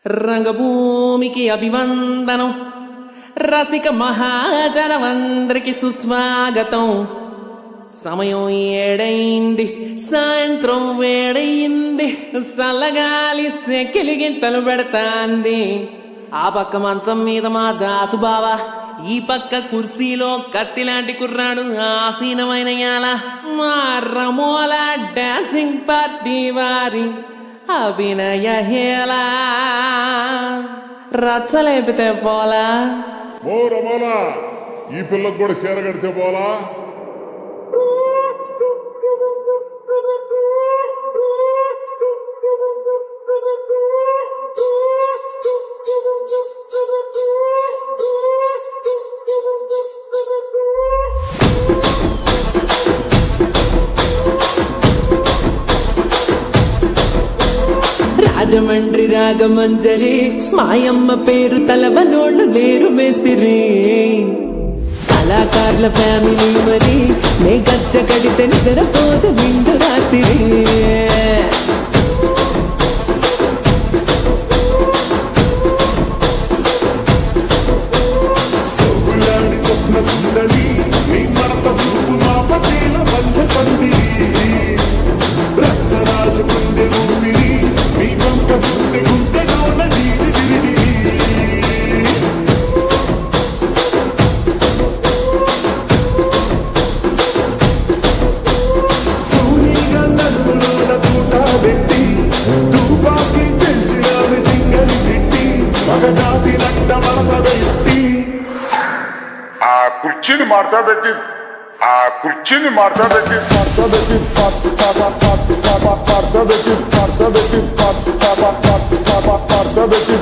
రంగభూమికి అభివందనం రసిక మహాజనమందరికి సుస్వాగతం సమయం ఏడైంది సాయంత్రం వేడయింది సల్లగాలి సెకిలిగింతలు పెడతాంది ఆ పక్క మంచం మీద మా దాసు బావ ఈ పక్క కుర్సీలో కత్తిలాంటి కుర్రాడు ఆసీనమైన యాల మా రమోల డాన్సింగ్ పార్టీ వారి అభినయ హేలా రచ్చలేపితే పోలా ఓ రమాలా ఈ పిల్లకు కూడా చీర కడితే పోలా రాజమండ్రి రాగమంజరి మాయమ్మ పేరు తలవనోళ్ళు లేరు మేస్తిరి కళాకారుల ఫ్యామిలీ మరి నే గజ్జ కడితే నిద్రపోదు నిండు రాత్రి సొగ్గులాంటి స్వప్న సుందరి నీ మడత చూపు మా పటేల మధ్య పందిరి రచ్చరాజు గుండె ఊపిరి నీ వంక గుండె గుండెలోన నీది విరిడిరి తూనీగా నలుగులోన పూట పెట్టి తూపాకి పెంచినావి తింగని చిట్టి మగజాతి నట్ట మడత పెట్టి ఆ కుర్చీని మార్చా పెట్టి ఆ కుర్చీని మార్చా పెట్టి మార్చా పెట్టి మార్చా పెట్టి మార్చా పెట్టి మార్చా పెట్టి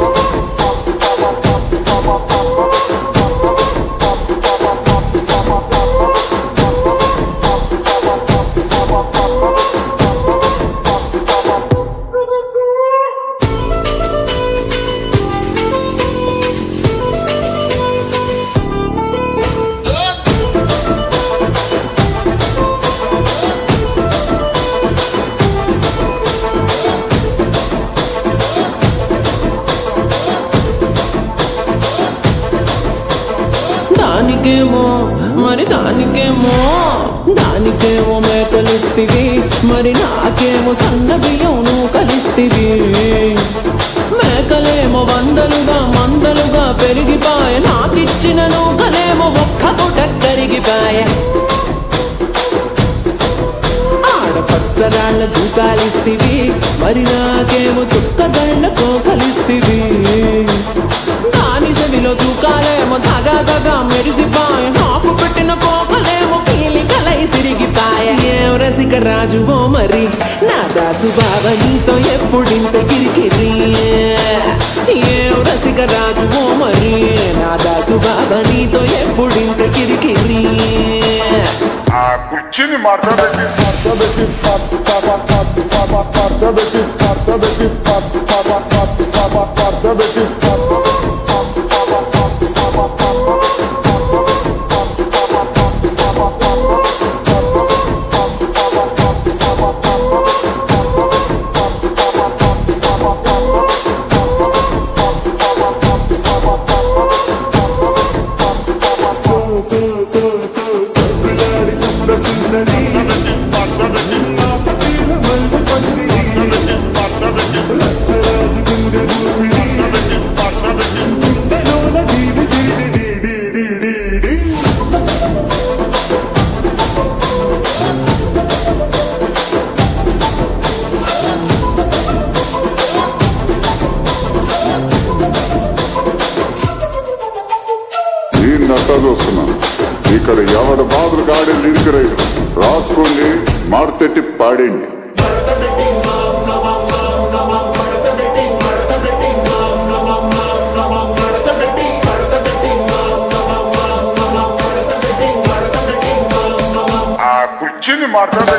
దానికేమో మరి దానికేమో దానికేమో మేకలిస్తివి మరి నాకేమో సన్న బియ్యం నువ్వు కలిస్తివి మేకలేమో వందలుగా మందలుగా పెరిగిపాయ నాకిచ్చిన నూకలేమో ఒక్క పూట కరిగిపాయ ఆడపచ్చరాళ్ళ జూకాలిస్తివి మరి నాకేమో చుక్క గండ కోకలిస్తివి దాని సెవిలో జూకాలేమో దగా దగా మెరిసిపాయ నాకు పెట్టిన కోకలేమో పీలి కలై సిరిగిపాయ ఏం రసిక రాజువో మరి నా దాసు బావ నీతో ఎప్పుడింత కిరికిరి ఏం రసిక రాజువో మరి నా దాసు బావ నీతో ఎప్పుడింత కిరికిరి ఆ కుర్చీని మార్చా పెట్టి మార్చా పెట్టి మార్చా పెట్టి మార్చా పెట్టి మార్చా పెట్టి సో సో సో సో సొగ్గులాడి స్వప్న సుందరి మా పటేల మధ్య పందిరి రచ్చరాజు గుండె ఊపిరి గుండెలోన నీది DD DD DD D E నట్ట చూస్తున్నా ఇక్కడ ఎవడు బాధలు గాడి లిరిక్ రైడు రాసుకోండి మాడతెట్టి పాడండి ఆ కుర్చీని మార్చా